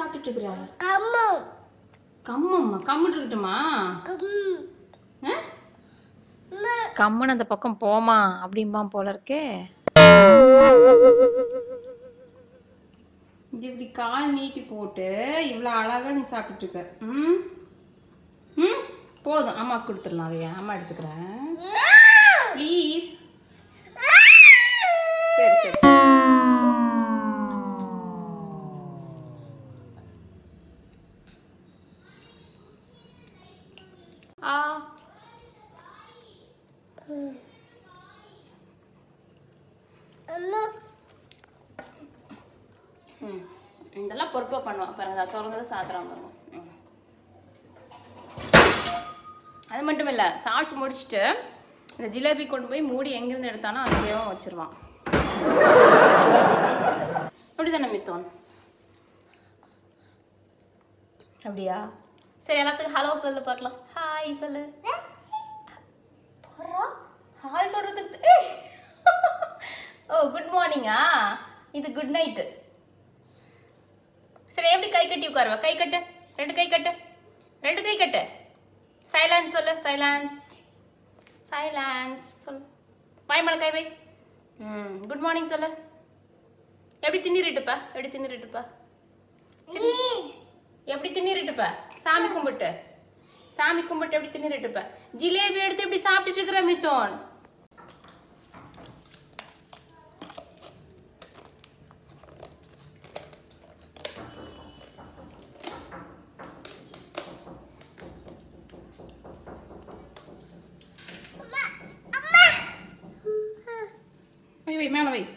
சாப்பிட்டுட்டு இருக்கிற கம்மு கம்மம்மா கம்முட்டு இருக்கட்டுமா கம்மு ஆ? கம்முன்னு அந்த பக்கம் போமா அப்படிம்பான் போல இருக்கே இது இப்படி கால் நீட்டி போட்டு இவ்வளோ அழகா நீ சாப்பிட்டுட்டு இருக்க ம் ம் போதும் அம்மா கொடுத்துடலாம் அதையா அம்மா எடுத்துக்கிறேன் ப்ளீஸ் சரி சரி ஆ அம்மா ம் இதெல்லாம் பொறுப்பாக பண்ணுவான் பாருங்க அதை திறந்ததை சாத்துறான் பாருங்க ம். அது மட்டும் இல்லை சாப்பிட்டு முடிச்சுட்டு இந்த ஜிலேபி கொண்டு போய் மூடி எங்கேருந்து எடுத்தானோ அங்கேயே வச்சிருவான் அப்படி தானே மித்தோன் அப்படியா சரி எல்லாத்துக்கும் ஹலோ சொல்லு பார்க்கலாம் ஹாய் சொல்லு போறா ஹாய் சொல்றதுக்கு ஏய். ஓ குட் மார்னிங்கா இது குட் நைட்டு சரி எப்படி கை கட்டி உட்காருவ கை கட்டு ரெண்டு கை கட்டு ரெண்டு கை கட்டு சைலன்ஸ் சொல்லு சைலன்ஸ் சைலன்ஸ் சொல்லு வாய் மேல கை வை ம் குட் மார்னிங் சொல்லு எப்படி தின்னிருட்டுப்பா எப்படி தின்னிருட்டுப்பா எப்படி தின்னிருட்டுப்ப சாமி கும்பிட்டு சாமி கும்பிட்டு எப்படி தின்னிருட்டுப்ப ஜிலேபி எடுத்து எப்படி சாப்பிட்டுட்டு இருக்கிற மித்தோன் வை வை மேல வை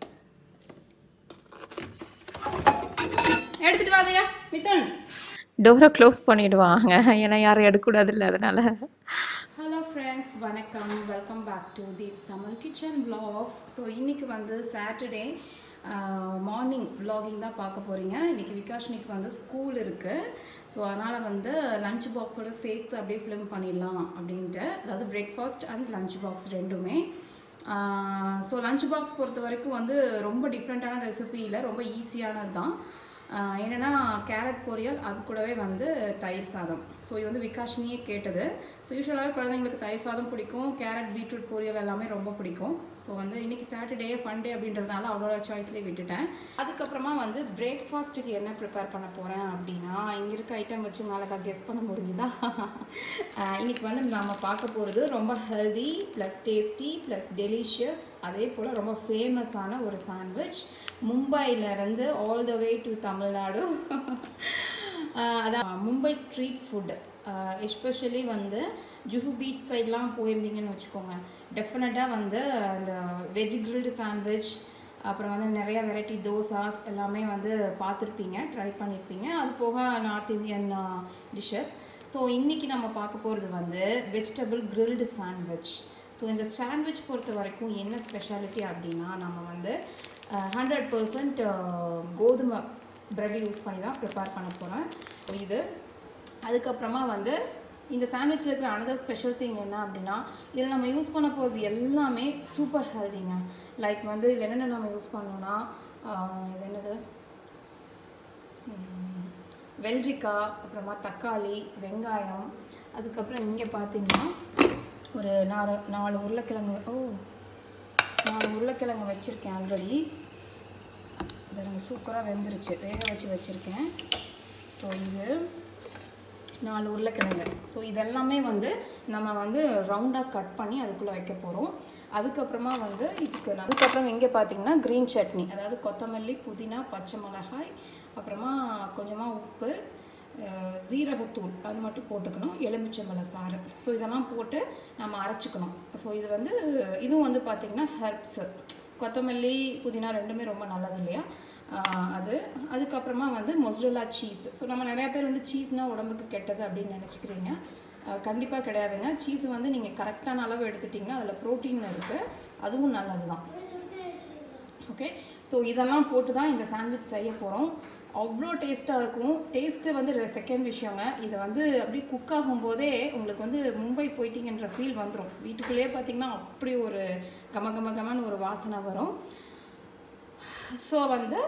எடுத்துட்டு வாதையா மித்தன் டோரை க்ளோஸ் பண்ணிடுவாங்க ஏன்னா யாரும் எடுக்கக்கூடாதுல்ல அதனால ஹலோ ஃப்ரெண்ட்ஸ் வணக்கம் welcome back to Deeps Tamil kitchen vlogs so இன்னைக்கு வந்து சாட்டர்டே மார்னிங் vlogging தான் பார்க்க போகிறீங்க இன்னைக்கு விகாஷ்னிக்கு வந்து ஸ்கூல் இருக்குது ஸோ அதனால் வந்து லஞ்ச் பாக்ஸோட சேர்த்து அப்படியே ஃபிலிம் பண்ணிடலாம் அப்படின்ட்டு அதாவது பிரேக்ஃபாஸ்ட் அண்ட் லஞ்ச் பாக்ஸ் ரெண்டுமே ஸோ லஞ்ச் பாக்ஸ் பொறுத்த வரைக்கும் வந்து ரொம்ப டிஃப்ரெண்ட்டான ரெசிபி இல்லை ரொம்ப ஈஸியானது தான் ஆஹ் என்னன்னா கேரட் பொரியல் அது கூடவே வந்து தயிர் சாதம் ஸோ இது வந்து விகாஷினியே கேட்டது ஸோ யூஸ்வலாகவே குழந்தைங்களுக்கு தயிர் சாதம் பிடிக்கும் கேரட் பீட்ரூட் பொரியல் எல்லாமே ரொம்ப பிடிக்கும் ஸோ வந்து இன்னைக்கு சாட்டர்டே ஃபண்டே அப்படின்றதுனால அவளோட சாய்ஸ்லேயே விட்டுட்டேன் அதுக்கப்புறமா வந்து பிரேக்ஃபாஸ்ட்டுக்கு என்ன ப்ரிப்பேர் பண்ண போகிறேன் அப்படின்னா இங்கே இருக்க ஐட்டம் வச்சு மேலே கெஸ் பண்ண முடிஞ்சுதா ஆஹ் இன்னைக்கு வந்து நம்ம பார்க்க போகிறது ரொம்ப healthy plus tasty plus delicious அதே போல் ரொம்ப ஃபேமஸான ஒரு சாண்ட்விச் மும்பையிலேருந்து all the way to Tamil Nadu ah அதான் மும்பை ஸ்ட்ரீட் ஃபுட் எஸ்பெஷலி வந்து ஜுஹு பீச் சைட்லாம் போயிருந்தீங்கன்னு வச்சுக்கோங்க டெஃபினட்டாக வந்து அந்த வெஜ் கிரில்டு சாண்ட்விச் அப்புறம் வந்து நிறைய வெரைட்டி தோசாஸ் எல்லாமே வந்து பார்த்துருப்பீங்க ட்ரை பண்ணியிருப்பீங்க அது போக நார்த் இந்தியன் டிஷ்ஷஸ் ஸோ இன்றைக்கி நம்ம பார்க்க போகிறது வந்து வெஜிடபிள் கிரில்டு சாண்ட்விச் ஸோ இந்த சாண்ட்விச் பொறுத்த வரைக்கும் என்ன ஸ்பெஷாலிட்டி அப்படின்னா நம்ம வந்து ஹண்ட்ரட் பர்சன்ட் கோதுமை பிரெட் யூஸ் பண்ணி தான் ப்ரிப்பேர் பண்ண போகிறேன் ஸோ இது அதுக்கப்புறமா வந்து இந்த சாண்ட்விச்சில் இருக்கிற அனதர் ஸ்பெஷல் திங் என்ன அப்படின்னா இதில் நம்ம யூஸ் பண்ண போகிறது எல்லாமே சூப்பர் ஹெல்திங்க லைக் வந்து இதில் என்னென்ன நம்ம யூஸ் பண்ணோம்னா ஆஹ் இது என்னது ம், வெள்ளரிக்காய் அப்புறமா தக்காளி வெங்காயம் அதுக்கப்புறம் இங்கே பார்த்தீங்கன்னா ஒரு நாலு நாலு உருளைக்கிழங்கு ஓ நாலு உருளைக்கிழங்கு வச்சுருக்கேன் ஆல்ரெடி இதை நாங்கள் சூப்பராக வெந்துருச்சு வேக வச்சு வச்சுருக்கேன் ஸோ இது நாலு உருளைக்கிழங்கு ஸோ இதெல்லாமே வந்து நம்ம வந்து ரவுண்டாக கட் பண்ணி அதுக்குள்ளே வைக்க போகிறோம் அதுக்கப்புறமா வந்து இதுக்கு நான் அதுக்கப்புறம் இங்கே பார்த்தீங்கன்னா க்ரீன் சட்னி அதாவது கொத்தமல்லி புதினா பச்சை மிளகாய் அப்புறமா கொஞ்சமாக உப்பு அஹ், சீரகத்தூள் அது மட்டும் போட்டுக்கணும் எலுமிச்சம்பழ சாறு ஸோ இதெல்லாம் போட்டு நம்ம அரைச்சிக்கணும் ஸோ இது வந்து இதுவும் வந்து பார்த்திங்கன்னா ஹெர்ப்ஸு கொத்தமல்லி புதினா ரெண்டுமே ரொம்ப நல்லது இல்லையா ஆஹ் அது அதுக்கப்புறமா வந்து மொஸ்ரெல்லா சீஸ் ஸோ நம்ம நிறைய பேர் வந்து சீஸ்னால் உடம்புக்கு கெட்டது அப்படின்னு நினச்சிக்கிறீங்க கண்டிப்பாக கிடையாதுங்க சீஸ் வந்து நீங்கள் கரெக்டான அளவு எடுத்துட்டிங்கன்னா அதில் ப்ரோட்டீன் இருக்குது அதுவும் நல்லது தான் ஓகே ஸோ இதெல்லாம் போட்டு தான் இந்த சாண்ட்விச் செய்ய போகிறோம் அவ்வளோ டேஸ்ட்டாக இருக்கும் டேஸ்ட்டு வந்து செகண்ட் விஷயங்க இதை வந்து அப்படியே குக் ஆகும்போதே உங்களுக்கு வந்து மும்பை போயிட்டீங்கன்ற ஃபீல் வந்துடும் வீட்டுக்குள்ளேயே பார்த்தீங்கன்னா அப்படி ஒரு கம கம கமன்னு ஒரு வாசனை வரும் ஸோ வந்து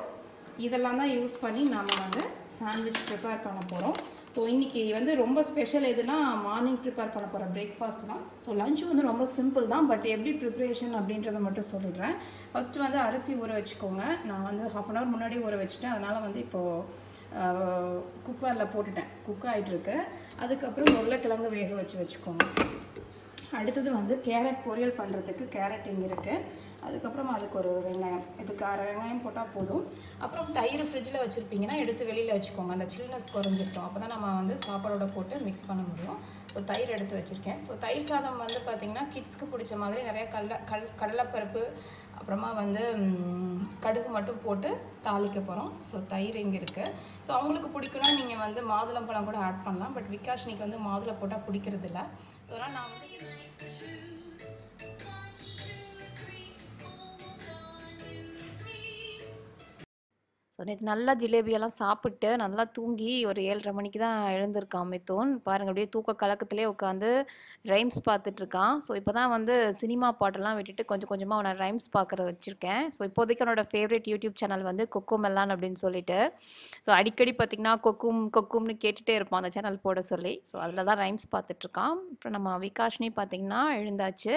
இதெல்லாம் தான் யூஸ் பண்ணி நம்ம வந்து சாண்ட்விச் ப்ரிப்பேர் பண்ண போகிறோம் ஸோ இன்றைக்கி வந்து ரொம்ப ஸ்பெஷல் எதுனா மார்னிங் ப்ரிப்பேர் பண்ண போகிற பிரேக்ஃபாஸ்ட் தான் ஸோ லஞ்ச் வந்து ரொம்ப சிம்பிள் தான் பட் எப்படி ப்ரிப்ரேஷன் அப்படின்றத மட்டும் சொல்லிடுறேன் ஃபஸ்ட்டு வந்து அரிசி ஊற வச்சுக்கோங்க நான் வந்து ஹாஃப் அன் ஹவர் முன்னாடி ஊற வச்சுட்டேன் அதனால் வந்து இப்போது குக்கரில் போட்டுட்டேன் குக் ஆகிட்டுருக்கு அதுக்கப்புறம் உருளைக்கிழங்கு வேக வச்சு வச்சுக்கோங்க அடுத்தது வந்து கேரட் பொரியல் பண்ணுறதுக்கு கேரட் இங்கே இருக்குது அதுக்கப்புறம் அதுக்கு ஒரு வெங்காயம் இதுக்கு அரை வெங்காயம் போட்டால் போதும் அப்புறம் தயிர் ஃப்ரிட்ஜில் வச்சுருப்பீங்கன்னா எடுத்து வெளியில் வச்சுக்கோங்க அந்த சில்னஸ் குறைஞ்சிட்டோம் அப்போ தான் நம்ம வந்து சாப்பாடோட போட்டு மிக்ஸ் பண்ண முடியும் ஸோ தயிர் எடுத்து வச்சுருக்கேன் ஸோ தயிர் சாதம் வந்து பார்த்திங்கன்னா கிட்ஸ்க்கு பிடிச்ச மாதிரி நிறைய கடல கல் கடலைப்பருப்பு அப்புறமா வந்து ம், கடுகு மட்டும் போட்டு தாளிக்க போகிறோம் ஸோ தயிர் இங்கே இருக்குது ஸோ அவங்களுக்கு பிடிக்கும்னா நீங்கள் வந்து மாதுளம்பழம் கூட ஆட் பண்ணலாம் பட் விகாஷ்னிக்கு வந்து மாதுளை போட்டால் பிடிக்கிறது இல்லை ஸோ அதனால் நான் வந்து ஸோ நேற்று நல்லா ஜிலேபியெல்லாம் சாப்பிட்டு நல்லா தூங்கி ஒரு ஏழரை மணிக்கு தான் எழுந்திருக்கான் மித்தோன் பாருங்க அப்படியே தூக்க கலக்கத்திலே உட்காந்து ரைம்ஸ் பார்த்துட்டு இருக்கான் ஸோ இப்போ தான் வந்து சினிமா பாட்டெல்லாம் விட்டுட்டு கொஞ்சம் கொஞ்சமாக அவனை ரைம்ஸ் பார்க்குற வச்சுருக்கேன் ஸோ இப்போதைக்கு அவனோட ஃபேவரட் யூடியூப் சேனல் வந்து கொக்கு மெல்லான் அப்படின்னு சொல்லிட்டு ஸோ அடிக்கடி பார்த்திங்கன்னா கொக்கும் கொக்கும்னு கேட்டுகிட்டே இருப்பான் அந்த சேனல் போட சொல்லி ஸோ அதில் தான் ரைம்ஸ் பார்த்துட்ருக்கான் அப்புறம் நம்ம விகாஷ்னி பார்த்திங்கன்னா எழுந்தாச்சு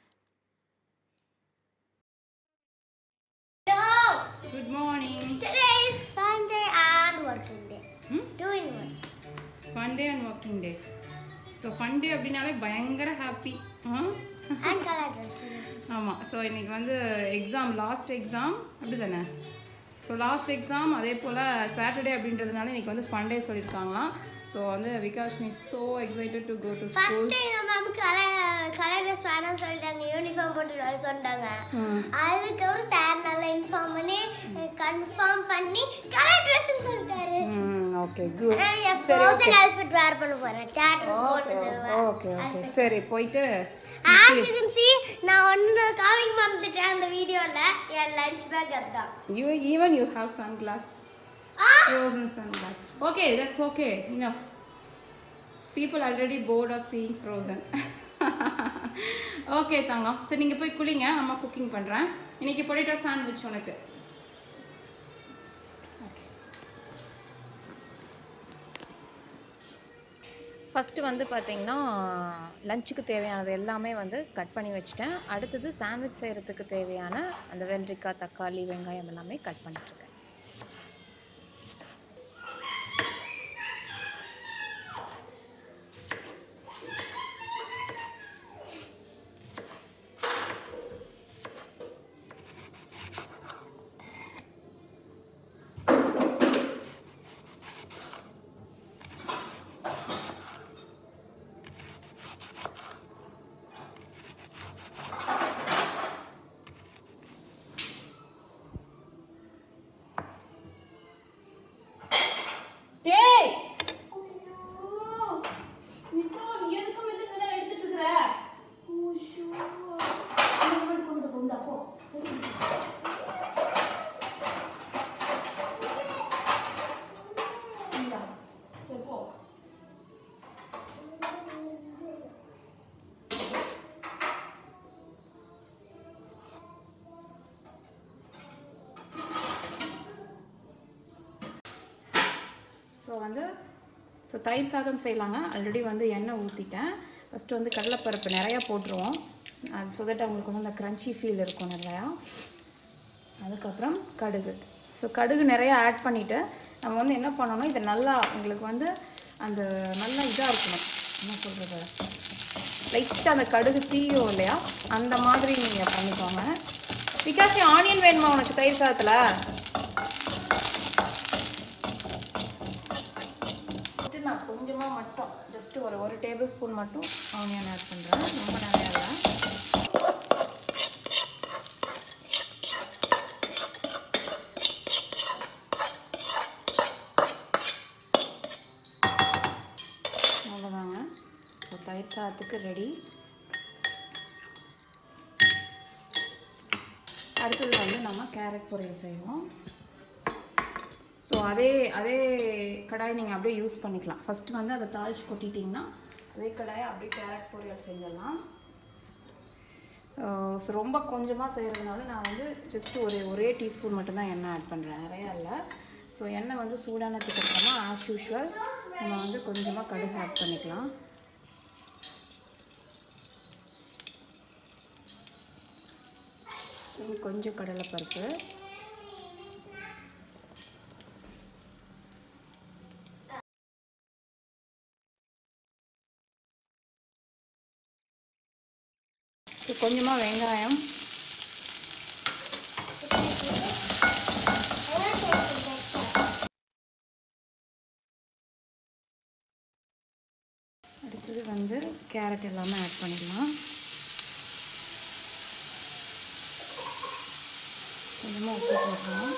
good morning Today is Sunday and working day. Hmm? Doing one. Fun day and working day so fun day அப்படின்னாலே பயங்கர ஹாப்பி ஆ And color dress. ஆமாம் ஸோ இன்னைக்கு வந்து எக்ஸாம் லாஸ்ட் எக்ஸாம் அப்படி தானே ஸோ லாஸ்ட் எக்ஸாம் அதே போல் சாட்டர்டே அப்படின்றதுனால இன்னைக்கு வந்து ஃபன் டே சொல்லியிருக்காங்களாம் ஸோ வந்து விகாஷ் நீ so excited to go to First school day எங்க மேம் கலர் கலர் ட்ரெஸ் வேணாம்னு சொல்லிட்டாங்க யூனிஃபார்ம் போட்டு வர சொன்னாங்க அதுக்கப்புறம் சார் நல்லா இன்ஃபார்ம் பண்ணி கன்ஃபார்ம் பண்ணி கலர் ட்ரெஸ்ன்னு சொல்லிட்டாரு ம் ஓகே குட் நான் என் ஃப்ரோசன் அவுட்ஃபிட் வேர் பண்ண போறேன் தியேட்டர் போட்டது ஓகே ஓகே சரி போயிட்டு ஆஸ் யூ கேன் see நான் ஒன்று காமிக்க மறந்துட்டேன் அந்த வீடியோவில் என் லஞ்ச் பேக் அதுதான் you even you have sunglass ஆ frozen sunglass. Okay, that's okay. Enough. People already bored of seeing frozen. Okay தங்கம் சரி நீங்கள் போய் குளிங்க அம்மா குக்கிங் பண்ணுறேன் இன்னைக்கு பொட்டேட்டோ சாண்ட்விச் உனக்கு ஃபஸ்ட்டு வந்து பார்த்தீங்கன்னா லஞ்சுக்கு தேவையானது எல்லாமே வந்து கட் பண்ணி வச்சுட்டேன் அடுத்தது சாண்ட்விச் செய்கிறதுக்கு தேவையான அந்த வெள்ளரிக்காய் தக்காளி வெங்காயம் எல்லாமே கட் பண்ணிட்டுருக்கேன் டேய் மித்தோ நீ எதுக்கு மித்துக்கு எடுத்துட்டு இருக்கிற கொண்டு கொண்டு அப்போ சரி போ ஸோ வந்து ஸோ தயிர் சாதம் செய்யலாங்க ஆல்ரெடி வந்து எண்ணெய் ஊற்றிட்டேன் ஃபஸ்ட்டு வந்து கடலைப்பருப்பு நிறையா போட்டுருவோம் அது ஸோ தட் அவங்களுக்கு வந்து அந்த க்ரன்ச்சி ஃபீல் இருக்கும் நிறையா அதுக்கப்புறம் கடுகு ஸோ கடுகு நிறையா ஆட் பண்ணிவிட்டு நம்ம வந்து என்ன பண்ணணும் இதை நல்லா உங்களுக்கு வந்து அந்த நல்லா இதாக இருக்கணும் என்ன சொல்கிறது லைட்டாக அந்த கடுகு தீயும் இல்லையா அந்த மாதிரி நீங்கள் பண்ணிக்கோங்க பிகாஸ் ஆனியன் வேணுமா உனக்கு தயிர் சாதத்தில் போட்டு நான் கொஞ்சமாக மட்டும் ஜஸ்ட் ஒரு ஒரு டேபிள் ஸ்பூன் மட்டும் ஆனியன் ஆட் பண்ணுறேன் ரொம்ப நிறையா இல்லை அவ்வளோதாங்க ஸோ தயிர் சாதத்துக்கு ரெடி அடுத்தது வந்து நம்ம கேரட் பொரியல் செய்வோம் ஸோ அதே அதே கடாய் நீங்கள் அப்படியே யூஸ் பண்ணிக்கலாம் ஃபஸ்ட்டு வந்து அதை தாளிச்சு கொட்டிட்டிங்கன்னா அதே கடாயை அப்படியே கேரட் பொரியல் செஞ்சிடலாம் ஸோ ரொம்ப கொஞ்சமாக செய்கிறதுனால நான் வந்து ஜஸ்ட் ஒரு ஒரே டீஸ்பூன் மட்டும்தான் எண்ணெய் ஆட் பண்ணுறேன் நிறையா இல்லை ஸோ எண்ணெய் வந்து சூடானதுக்கு அப்புறமா ஆஸ் யூஷுவல் நம்ம வந்து கொஞ்சமாக கடுகு ஆட் பண்ணிக்கலாம் இது கொஞ்சம் கடலைப்பருப்பு இது கொஞ்சமாக வெங்காயம் அடுத்தது வந்து கேரட் எல்லாமே ஆட் பண்ணிடலாம் கொஞ்சமாக உப்பு போட்டுக்கலாம்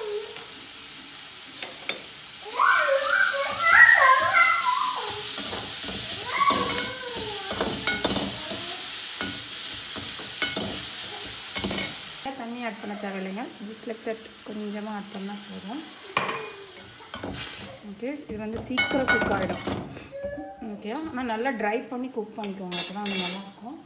தண்ணி ஆட் பண்ண தேவையில்லைங்க ஜஸ்ட் லைக் தட் கொஞ்சமாக ஆட் பண்ணால் போதும் ஓகே இது வந்து சீக்கிரம் குக் ஆகிடும் ஓகே ஆனால் நல்லா ட்ரை பண்ணி குக் பண்ணிக்கோங்க அப்போ தான் அது நல்லாயிருக்கும்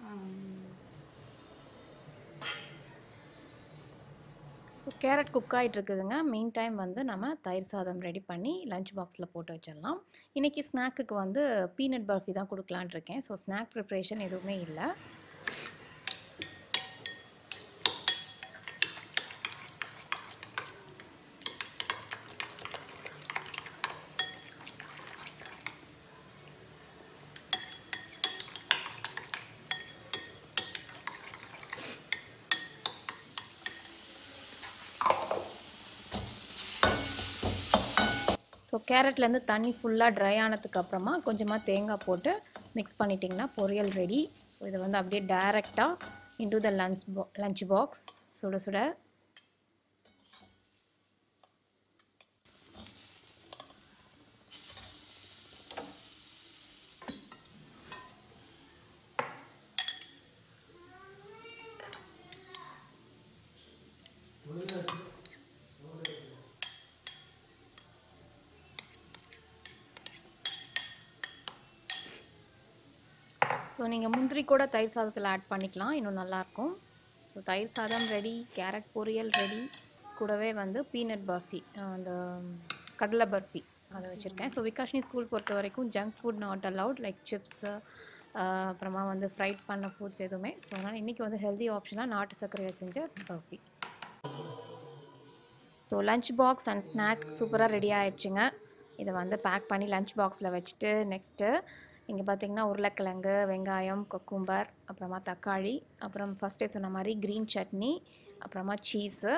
ஸோ கேரட் குக் ஆகிட்டு இருக்குதுங்க மெயின் டைம் வந்து நம்ம தயிர் சாதம் ரெடி பண்ணி லஞ்ச் பாக்ஸில் போட்டு வச்சிடலாம் இன்றைக்கி ஸ்நாக்குக்கு வந்து பீனட் பர்ஃபி தான் கொடுக்கலான் இருக்கேன் ஸோ ஸ்நாக் ப்ரிப்ரேஷன் எதுவுமே இல்லை ஸோ கேரட்லேருந்து தண்ணி ஃபுல்லாக ட்ரை ஆனதுக்கு அப்புறமா கொஞ்சமாக தேங்காய் போட்டு மிக்ஸ் பண்ணிட்டிங்கன்னா பொரியல் ரெடி ஸோ இதை வந்து அப்படியே டைரெக்டாக இன்டு த லஞ்ச் பா லஞ்ச் பாக்ஸ் சுட சுட ஸோ நீங்கள் முந்திரி கூட தயிர் சாதத்தில் ஆட் பண்ணிக்கலாம் இன்னும் நல்லாயிருக்கும் ஸோ தயிர் சாதம் ரெடி கேரட் பொரியல் ரெடி கூடவே வந்து பீனட் பர்ஃபி அந்த கடலை பர்ஃபி அதை வச்சுருக்கேன் ஸோ விகாஷினி ஸ்கூல் பொறுத்த வரைக்கும் junk food not allowed like chips அப்புறமா வந்து ஃப்ரைட் பண்ண ஃபுட்ஸ் எதுவுமே ஸோ அதனால் இன்றைக்கி வந்து ஹெல்தி ஆப்ஷனாக நாட்டு சர்க்கரையில் செஞ்ச barfi so lunch box and snack சூப்பராக ரெடி ஆயிடுச்சுங்க இதை வந்து பேக் பண்ணி லஞ்ச் பாக்ஸில் வச்சுட்டு நெக்ஸ்ட்டு இங்கே பார்த்தீங்கன்னா உருளைக்கிழங்கு வெங்காயம் கொக்கும்பர் அப்புறமா தக்காளி அப்புறம் ஃபஸ்ட்டே சொன்ன மாதிரி க்ரீன் சட்னி அப்புறமா cheese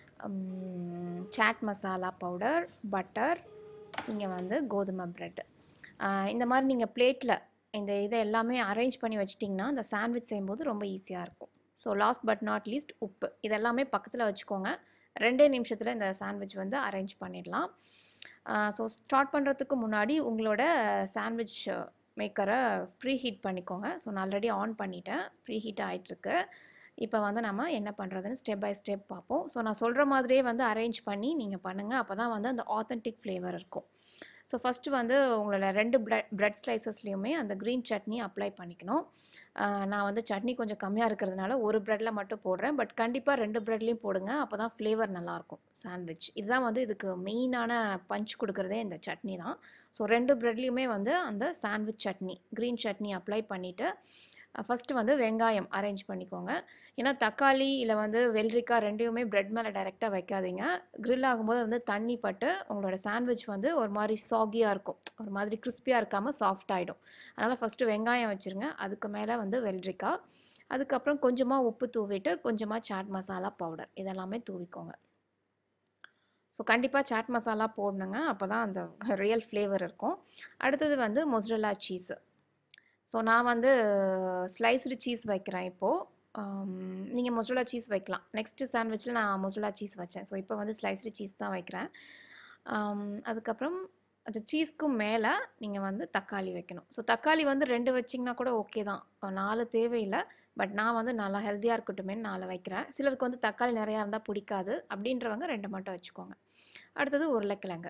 chaat masala powder butter இங்கே வந்து கோதுமை ப்ரெட்டு இந்த மாதிரி நீங்கள் பிளேட்டில் இந்த இதை எல்லாமே அரேஞ்ச் பண்ணி வச்சிட்டிங்கன்னா இந்த சாண்ட்விச் செய்யும்போது ரொம்ப ஈஸியாக இருக்கும் so last but not least உப்பு இதெல்லாமே பக்கத்தில் வச்சுக்கோங்க ரெண்டே நிமிஷத்தில் இந்த சாண்ட்விச் வந்து அரேஞ்ச் பண்ணிடலாம் ஸோ ஸ்டார்ட் பண்ணுறதுக்கு முன்னாடி உங்களோட சாண்ட்விச் மேக்கரை ப்ரீ ஹீட் பண்ணிக்கோங்க ஸோ நான் ஆல்ரெடி ஆன் பண்ணிட்டேன் ப்ரீ ஹீட் ஆகிட்டுருக்கு இப்போ வந்து நம்ம என்ன பண்ணுறதுன்னு ஸ்டெப் பை ஸ்டெப் பார்ப்போம் ஸோ நான் சொல்கிற மாதிரியே வந்து அரேஞ்ச் பண்ணி நீங்கள் பண்ணுங்கள் அப்போ தான் வந்து அந்த ஆத்தென்டிக் ஃப்ளேவர் இருக்கும் ஸோ ஃபஸ்ட்டு வந்து உங்களோட ரெண்டு ப்ரெட் ப்ரெட் ஸ்லைசஸ்லேயுமே அந்த க்ரீன் சட்னி அப்ளை பண்ணிக்கணும் நான் வந்து சட்னி கொஞ்சம் கம்மியாக இருக்கிறதுனால ஒரு ப்ரெட்டில் மட்டும் போடுறேன் பட் கண்டிப்பாக ரெண்டு ப்ரெட்லேயும் போடுங்க அப்போ தான் ஃப்ளேவர் நல்லாயிருக்கும் சாண்ட்விச் இதுதான் வந்து இதுக்கு மெயினான பஞ்ச் கொடுக்குறதே இந்த சட்னி தான் ஸோ ரெண்டு ப்ரெட்லேயுமே வந்து அந்த sandwich chutney green chutney apply பண்ணிவிட்டு ஃபஸ்ட்டு வந்து வெங்காயம் அரேஞ்ச் பண்ணிக்கோங்க ஏன்னா தக்காளி இல்லை வந்து வெள்ளரிக்காய் ரெண்டையுமே ப்ரெட் மேலே டைரெக்டாக வைக்காதீங்க க்ரில் ஆகும்போது வந்து தண்ணி பட்டு உங்களோட சாண்ட்விச் வந்து ஒரு மாதிரி சாகியாக இருக்கும் ஒரு மாதிரி கிறிஸ்பியாக இருக்காமல் சாஃப்ட் ஆகிடும் அதனால் ஃபஸ்ட்டு வெங்காயம் வச்சுருங்க அதுக்கு மேலே வந்து வெள்ளரிக்காய் அதுக்கப்புறம் கொஞ்சமாக உப்பு தூவிட்டு கொஞ்சமாக சாட் மசாலா பவுடர் இதெல்லாமே தூவிக்கோங்க ஸோ கண்டிப்பாக சாட் மசாலா போடணுங்க அப்போ தான் அந்த ரியல் ஃப்ளேவர் இருக்கும் அடுத்தது வந்து மொஸ்ரலா சீஸு ஸோ நான் வந்து ஸ்லைஸ்டு சீஸ் வைக்கிறேன் இப்போது நீங்கள் மொசரலா சீஸ் வைக்கலாம் நெக்ஸ்ட்டு சாண்ட்விச்சில் நான் மொசரலா சீஸ் வச்சேன் ஸோ இப்போ வந்து ஸ்லைஸ்டு சீஸ் தான் வைக்கிறேன் அதுக்கப்புறம் அது சீஸ்க்கும் மேலே நீங்கள் வந்து தக்காளி வைக்கணும் ஸோ தக்காளி வந்து ரெண்டு வச்சிங்கன்னா கூட ஓகே தான் நாலு தேவையில்லை பட் நான் வந்து நல்லா ஹெல்த்தியாக இருக்கட்டுமேன்னு நாலு வைக்கிறேன் சிலருக்கு வந்து தக்காளி நிறையா இருந்தால் பிடிக்காது அப்படின்றவங்க ரெண்டு மட்டும் வச்சுக்கோங்க அடுத்தது உருளைக்கிழங்கு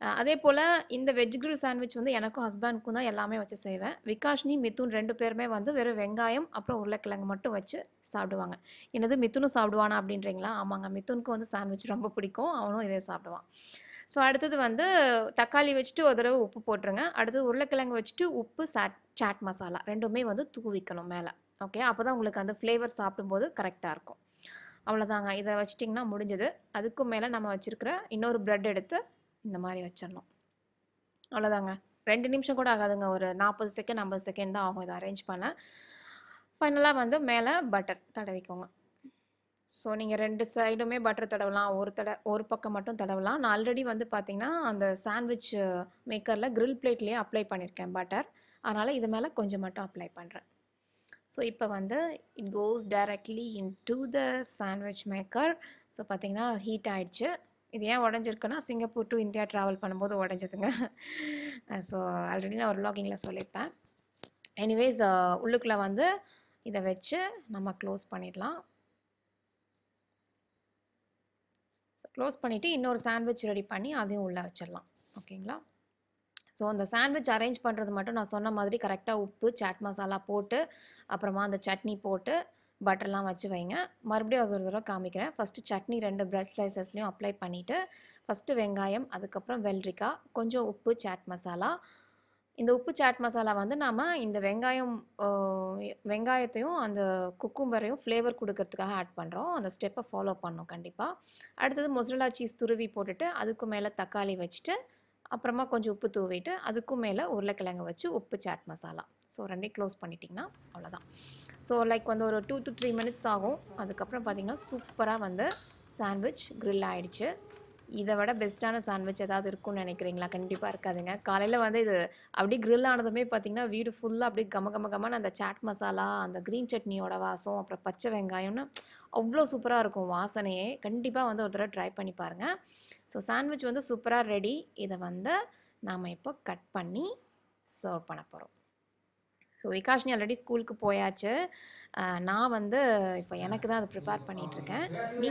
அஹ் அதே போல் இந்த வெஜ் grill சாண்ட்விச் வந்து எனக்கும் ஹஸ்பண்ட்க்கும் தான் எல்லாமே வச்சு செய்வேன் விகாஷ்னி மிதுன் ரெண்டு பேருமே வந்து வெறும் வெங்காயம் அப்புறம் உருளைக்கிழங்கு மட்டும் வச்சு சாப்பிடுவாங்க என்னது மிதுனும் சாப்பிடுவானா அப்படின்றீங்களா ஆமாங்க மிதுனுக்கு வந்து சாண்ட்விச் ரொம்ப பிடிக்கும் அவனும் இதே சாப்பிடுவான் ஸோ அடுத்தது வந்து தக்காளி வச்சுட்டு ஒரு தடவை உப்பு போட்டுருங்க அடுத்தது உருளைக்கிழங்கு வச்சுட்டு உப்பு சாட் சாட் மசாலா ரெண்டுமே வந்து தூவிக்கணும் மேலே ஓகே அப்போ தான் உங்களுக்கு அந்த ஃப்ளேவர் சாப்பிடும்போது கரெக்டாக இருக்கும் அவ்வளோதாங்க இதை வச்சிட்டிங்கன்னா முடிஞ்சது அதுக்கும் மேலே நம்ம வச்சுருக்கிற இன்னொரு ப்ரெட் எடுத்து இந்த மாதிரி வச்சிடணும் அவ்வளோதாங்க ரெண்டு நிமிஷம் கூட ஆகாதுங்க ஒரு நாற்பது செகண்ட் ஐம்பது செகண்ட் தான் ஆகும் இதை அரேஞ்ச் பண்ண ஃபைனலாக வந்து மேலே பட்டர் தடவிக்கோங்க ஸோ நீங்கள் ரெண்டு சைடுமே பட்டர் தடவலாம் ஒரு தட ஒரு பக்கம் மட்டும் தடவலாம் நான் ஆல்ரெடி வந்து பார்த்தீங்கன்னா அந்த சாண்ட்விச் மேக்கரில் grill பிளேட்லேயே அப்ளை பண்ணியிருக்கேன் பட்டர் அதனால் இது மேலே கொஞ்சம் மட்டும் அப்ளை பண்ணுறேன் ஸோ இப்போ வந்து it goes directly into the sandwich maker so பார்த்தீங்கன்னா ஹீட் ஆயிடுச்சு இது ஏன் உடஞ்சிருக்குன்னா சிங்கப்பூர் டு இந்தியா ட்ராவல் பண்ணும்போது உடஞ்சதுங்க ஸோ ஆல்ரெடி நான் ஒரு வ்ளாகிங்கில் சொல்லியிருப்பேன் எனிவேஸ் உள்ளுக்குள்ளே வந்து இதை வச்சு நம்ம க்ளோஸ் பண்ணிடலாம் க்ளோஸ் பண்ணிவிட்டு இன்னொரு சாண்ட்விச் ரெடி பண்ணி அதையும் உள்ளே வச்சிடலாம் ஓகேங்களா ஸோ அந்த சாண்ட்விச் அரேஞ்ச் பண்ணுறது மட்டும் நான் சொன்ன மாதிரி கரெக்டாக உப்பு சாட் மசாலா போட்டு அப்புறமா அந்த சட்னி போட்டு பட்டர்லாம் வச்சு வைங்க மறுபடியும் அது ஒரு தடவை காமிக்கிறேன் ஃபஸ்ட்டு சட்னி ரெண்டு ப்ரெட் ஸ்லைசஸ்லையும் அப்ளை பண்ணிவிட்டு ஃபஸ்ட்டு வெங்காயம் அதுக்கப்புறம் வெள்ளரிக்காய் கொஞ்சம் உப்பு சாட் மசாலா இந்த உப்பு சாட் மசாலா வந்து நாம் இந்த வெங்காயம் ஆஹ், வெங்காயத்தையும் அந்த குக்கும்பரையும் ஃப்ளேவர் கொடுக்கறதுக்காக ஆட் பண்ணுறோம் அந்த ஸ்டெப்பை ஃபாலோ பண்ணோம் கண்டிப்பாக அடுத்தது மொசரலா சீஸ் துருவி போட்டுட்டு அதுக்கு மேலே தக்காளி வச்சுட்டு அப்புறமா கொஞ்சம் உப்பு தூவிட்டு அதுக்கும் மேலே உருளைக்கிழங்கு வச்சு உப்பு சாட் மசாலா ஸோ ரெண்டையும் க்ளோஸ் பண்ணிட்டிங்கன்னா அவ்வளோதான் ஸோ லைக் வந்து ஒரு டூ டு த்ரீ மினிட்ஸ் ஆகும் அதுக்கப்புறம் பார்த்தீங்கன்னா சூப்பராக வந்து சாண்ட்விச் grill ஆயிடுச்சு இதை விட பெஸ்ட்டான சாண்ட்விச் ஏதாவது இருக்கும்னு நினைக்கிறீங்களா கண்டிப்பாக இருக்காதுங்க காலையில் வந்து இது அப்படியே grill ஆனதுமே பார்த்தீங்கன்னா வீடு ஃபுல்லாக அப்படியே கம கம கமன்னு அந்த சாட் மசாலா அந்த க்ரீன் சட்னியோட வாசம் அப்புறம் பச்சை வெங்காயம்னு அவ்வளோ சூப்பராக இருக்கும் வாசனையே கண்டிப்பாக வந்து ஒரு தடவை ட்ரை பண்ணி பாருங்கள் ஸோ சாண்ட்விச் வந்து சூப்பராக ரெடி இதை வந்து நாம் இப்போ கட் பண்ணி சர்வ் பண்ண போகிறோம் ஸோ விகாஷ்னி ஆல்ரெடி ஸ்கூலுக்கு போயாச்சு அஹ் நான் வந்து இப்போ எனக்கு தான் அதை ப்ரிப்பேர் பண்ணிகிட்ருக்கேன் நீ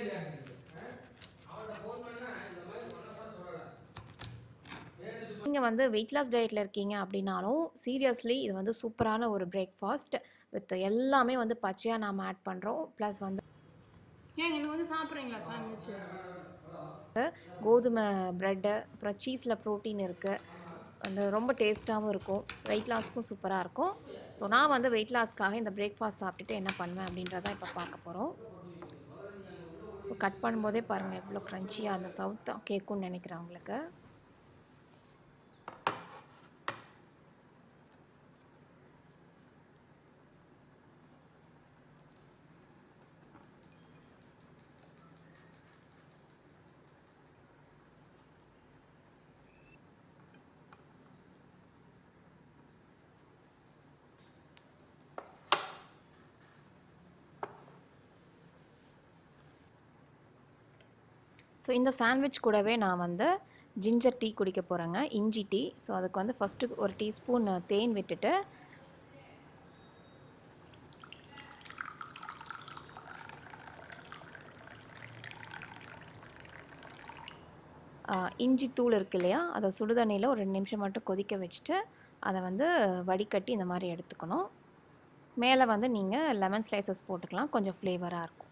நீங்கள் வந்து வெயிட் லாஸ் டயட்டில் இருக்கீங்க அப்படின்னாலும் சீரியஸ்லி இது வந்து சூப்பரான ஒரு பிரேக்ஃபாஸ்ட் வித் எல்லாமே வந்து பச்சையாக நாம் ஆட் பண்ணுறோம் ப்ளஸ் வந்து ஏங்க இன்னும் கொஞ்சம் சாப்பிட்றீங்களா சாண்ட்விச் கோதுமை ப்ரெட்டு அப்புறம் சீஸில் ப்ரோட்டீன் இருக்குது வந்து ரொம்ப டேஸ்ட்டாகவும் இருக்கும் வெயிட் லாஸ்க்கும் சூப்பராக இருக்கும் ஸோ நான் வந்து வெயிட் லாஸ்க்காக இந்த பிரேக்ஃபாஸ்ட் சாப்பிட்டுட்டு என்ன பண்ணுவேன் அப்படின்றத இப்போ பார்க்க போகிறோம் ஸோ கட் பண்ணும்போதே பாருங்கள் எவ்வளோ க்ரன்ச்சியாக அந்த சவுத் கேட்கும்னு நினைக்கிறேன் உங்களுக்கு ஸோ இந்த சாண்ட்விச் கூடவே நான் வந்து ஜிஞ்சர் டீ குடிக்க போகிறேங்க இஞ்சி டீ ஸோ அதுக்கு வந்து ஃபஸ்ட்டு ஒரு டீஸ்பூன் தேன் விட்டுட்டு ஆ, இஞ்சி தூள் இருக்கு இல்லையா அதை சுடுதண்ணியில் ஒரு ரெண்டு நிமிஷம் மட்டும் கொதிக்க வச்சுட்டு அதை வந்து வடிகட்டி இந்த மாதிரி எடுத்துக்கணும் மேலே வந்து நீங்கள் லெமன் ஸ்லைசஸ் போட்டுக்கலாம் கொஞ்சம் ஃப்ளேவராக இருக்கும்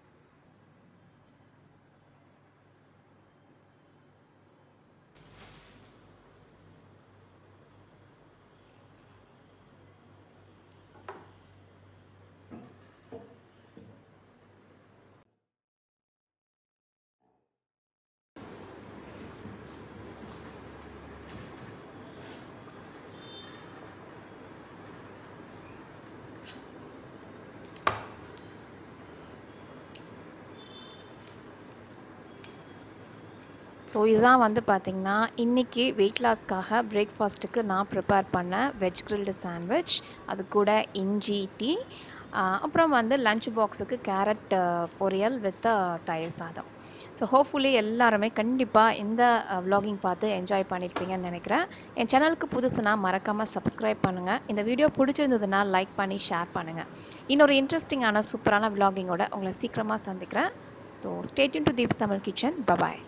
ஸோ இதுதான் வந்து பார்த்திங்கன்னா இன்றைக்கி வெயிட் லாஸ்க்காக பிரேக்ஃபாஸ்ட்டுக்கு நான் ப்ரிப்பேர் பண்ண வெஜ் கிரில்டு சாண்ட்விச் அது கூட இஞ்சி டீ அப்புறம் வந்து லஞ்ச் பாக்ஸுக்கு கேரட் பொரியல் வித் தயிர் சாதம் ஸோ ஹோப்ஃபுல்லி எல்லாருமே கண்டிப்பாக இந்த vlogging பார்த்து என்ஜாய் பண்ணியிருப்பீங்கன்னு நினைக்கிறேன் என் சேனலுக்கு புதுசுனா மறக்காமல் சப்ஸ்கிரைப் பண்ணுங்கள் இந்த வீடியோ பிடிச்சிருந்ததுன்னா லைக் பண்ணி ஷேர் பண்ணுங்கள் இன்னொரு இன்ட்ரெஸ்டிங்கான சூப்பரான vlogging-ஓட உங்களை சீக்கிரமாக சந்திக்கிறேன் so stay tuned to Deeps Tamil kitchen bye bye